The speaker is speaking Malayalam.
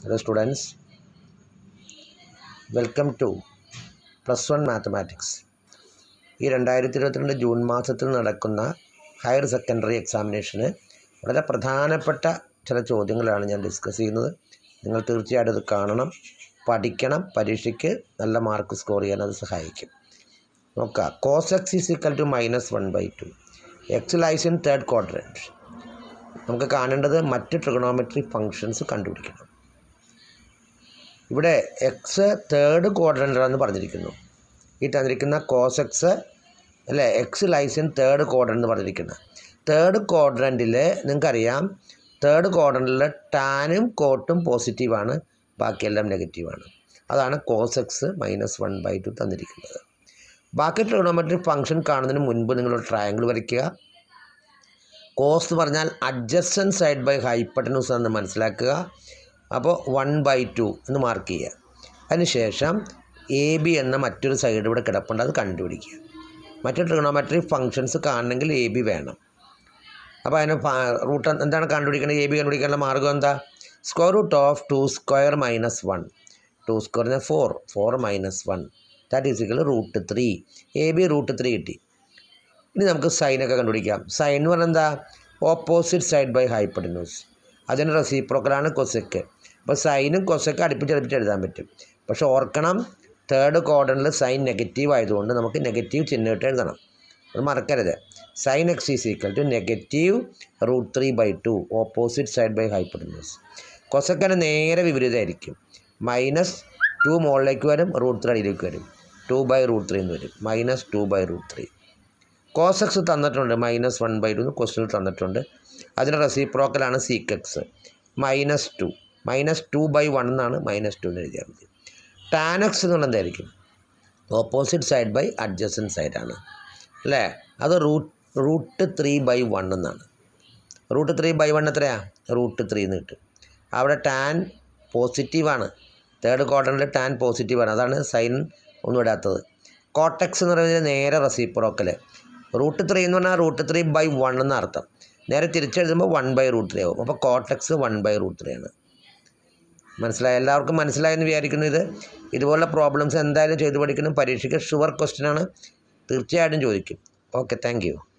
Hello students, welcome to plus one mathematics ഈ രണ്ടായിരത്തി ഇരുപത്തിരണ്ട് ജൂൺ മാസത്തിൽ നടക്കുന്ന ഹയർ സെക്കൻഡറി എക്സാമിനേഷന് വളരെ പ്രധാനപ്പെട്ട ചില ചോദ്യങ്ങളാണ് ഞാൻ ഡിസ്കസ് ചെയ്യുന്നത് നിങ്ങൾ തീർച്ചയായിട്ടും ഇത് കാണണം പഠിക്കണം പരീക്ഷയ്ക്ക് നല്ല മാർക്ക് സ്കോർ ചെയ്യാൻ അത് സഹായിക്കും നോക്കാം cos x is equal to minus one by two x lies in third quadrant നമുക്ക് കാണേണ്ടത് മറ്റ് ട്രിഗണോമെട്രി ഫങ്ഷൻസ് കണ്ടുപിടിക്കണം ഇവിടെ എക്സ് തേർഡ് ക്വാഡ്രൻ്റാണെന്ന് പറഞ്ഞിരിക്കുന്നു ഈ തന്നിരിക്കുന്ന കോസ് എക്സ് അല്ലേ x lies in third quadrant എന്ന് പറഞ്ഞിരിക്കുന്നത് തേർഡ് ക്വാഡ്രൻറ്റിൽ നിങ്ങൾക്കറിയാം തേർഡ് ക്വാഡ്രൻറ്റിൽ ടാനും കോട്ടും പോസിറ്റീവാണ് ബാക്കിയെല്ലാം നെഗറ്റീവാണ് അതാണ് cos x minus one by two തന്നിരിക്കുന്നത് ബാക്കി ട്രിഗണോമെട്രി ഫംഗ്ഷൻ കാണുന്നതിന് മുൻപ് നിങ്ങളൊരു ട്രയാങ്കിൾ വരയ്ക്കുക കോസ് എന്ന് പറഞ്ഞാൽ അഡ്ജസ്റ്റൻ സൈഡ് ബൈ ഹൈപ്പട്ടനൂസ് എന്ന് മനസ്സിലാക്കുക അപ്പോൾ വൺ ബൈ ടു എന്ന് മാർക്ക് ചെയ്യുക അതിനുശേഷം എ ബി എന്ന മറ്റൊരു സൈഡ് ഇവിടെ കിടപ്പുണ്ട് അത് കണ്ടുപിടിക്കുക മറ്റു ട്രിഗണോമെട്രി ഫങ്ഷൻസ് കാണണമെങ്കിൽ എ ബി വേണം അപ്പോൾ അതിന് റൂട്ട് എന്താണ് കണ്ടുപിടിക്കേണ്ടത് എ ബി കണ്ടുപിടിക്കാനുള്ള മാർഗ്ഗം എന്താ square root of two square minus one two square പറഞ്ഞാൽ four four minus one that is equal root three A B root three കിട്ടി ഇനി നമുക്ക് സൈനൊക്കെ കണ്ടുപിടിക്കാം സൈൻ എന്ന് പറഞ്ഞാൽ എന്താ ഓപ്പോസിറ്റ് സൈഡ് ബൈ ഹൈപ്പട്ടന്യൂസ് അതിന് റെസിപ്രോക്കലാണ് കൊസെക്ക് അപ്പോൾ സൈനും കൊസൊക്കെ അടുപ്പിച്ച് അടുപ്പിച്ച് എഴുതാൻ പറ്റും പക്ഷെ ഓർക്കണം തേർഡ് ക്വാർട്ടറിൽ സൈൻ നെഗറ്റീവ് ആയതുകൊണ്ട് നമുക്ക് നെഗറ്റീവ് ചിഹ്നമിട്ട് എഴുതണം അത് മറക്കരുത് sine x is equal to negative root three by two opposite side by hypotenuse കൊസക്കന് നേരെ വിപരീതമായിരിക്കും മൈനസ് ടു മുകളിലേക്ക് വരും റൂട്ട് ത്രീ അടിയിലേക്ക് വരും ടു ബൈ റൂട്ട് ത്രീ എന്ന് വരും minus two by root three cosec x തന്നിട്ടുണ്ട് മൈനസ് വൺ ബൈ ടു ക്വസ്റ്റിനിൽ തന്നിട്ടുണ്ട് അതിൻ്റെ റെസിപ്രോക്കലാണ് sec x minus two minus two by one എന്നാണ് മൈനസ് ടു എന്ന് എഴുതിയാൽ മതി ടാനക്സ് എന്നുള്ളത് എന്തായിരിക്കും ഓപ്പോസിറ്റ് സൈഡ് ബൈ അഡ്ജസ്റ്റൻ സൈഡാണ് അല്ലേ അത് root root three by one എന്നാണ് റൂട്ട് ത്രീ ബൈ വൺ എത്രയാണ് റൂട്ട് ത്രീ എന്ന് കിട്ടും അവിടെ ടാൻ പോസിറ്റീവാണ് തേർഡ് ക്വാർട്ടറിൽ ടാൻ പോസിറ്റീവാണ് അതാണ് സൈൻ ഒന്നും ഇടാത്തത് കോട്ടക്സ് എന്ന് പറയുന്നത് നേരെ റെസിപ്രോക്കൽ റൂട്ട് ത്രീ എന്ന് പറഞ്ഞാൽ റൂട്ട് ത്രീ ബൈ വൺ എന്ന അർത്ഥം നേരെ തിരിച്ചെഴുതുമ്പോൾ വൺ ബൈ റൂട്ട് ത്രീ ആവും അപ്പോൾ cot x one by root three ആണ് മനസ്സിലായി എല്ലാവർക്കും മനസ്സിലായെന്ന് വിചാരിക്കുന്നു ഇത് ഇതുപോലുള്ള പ്രോബ്ലംസ് എന്തായാലും ചെയ്തു പഠിക്കണം പരീക്ഷയ്ക്ക് ഷുവർ ക്വസ്റ്റ്യൻ ആണ് തീർച്ചയായിട്ടും ചോദിക്കും ഓക്കെ താങ്ക്